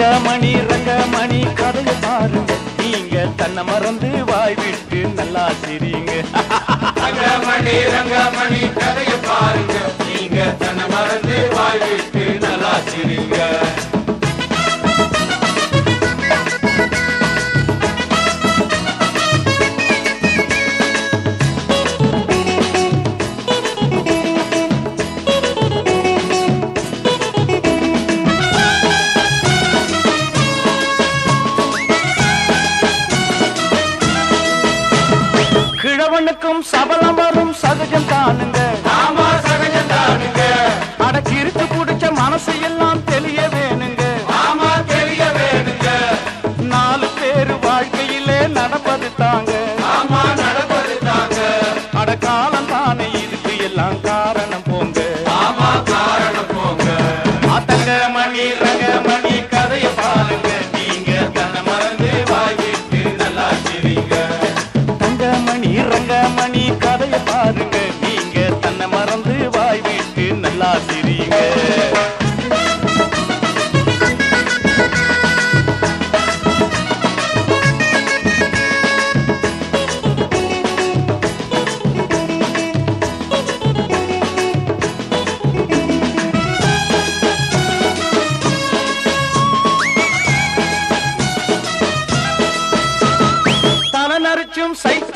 தங்கமணி ரங்கமணி கதைய பாருங்க நீங்க தன்னை மறந்து வாய் விட்டு நல்லா சிரிங்க ரங்கமணி ரங்கமணி கதைய பாருங்க நீங்க தன்னை மறந்து வாய் விட்டு நல்லா சிரிங்க கிழவனுக்கும் சபலம் வரும் சகஜம் தானுங்க ஆமா சகஜந்தானுங்க அட கிறுக்கு புடிச்ச மனசு எல்லாம் தெளிய வேணுங்க ஆமா தெரிய வேணுங்க நாலு பேரு வாழ்க்கையிலே நடப்பது தாங்க ஆமா நடப்பது தாங்க அட காலம் தானே இதுக்கு எல்லாம் காரணம் போங்க ஆமா காரணம் போங்க தங்கமணி ரங்கமணி கதைய பாருங்க நீங்க தன்னை மறந்து வாய் விட்டு நல்லா சிரிங்க தங்கமணி ரங்கமணி கதைய பாருங்க நீங்க தன்னை மறந்து வாய் விட்டு நல்லா சிரிங்க தலை நரிச்சும் சைத்த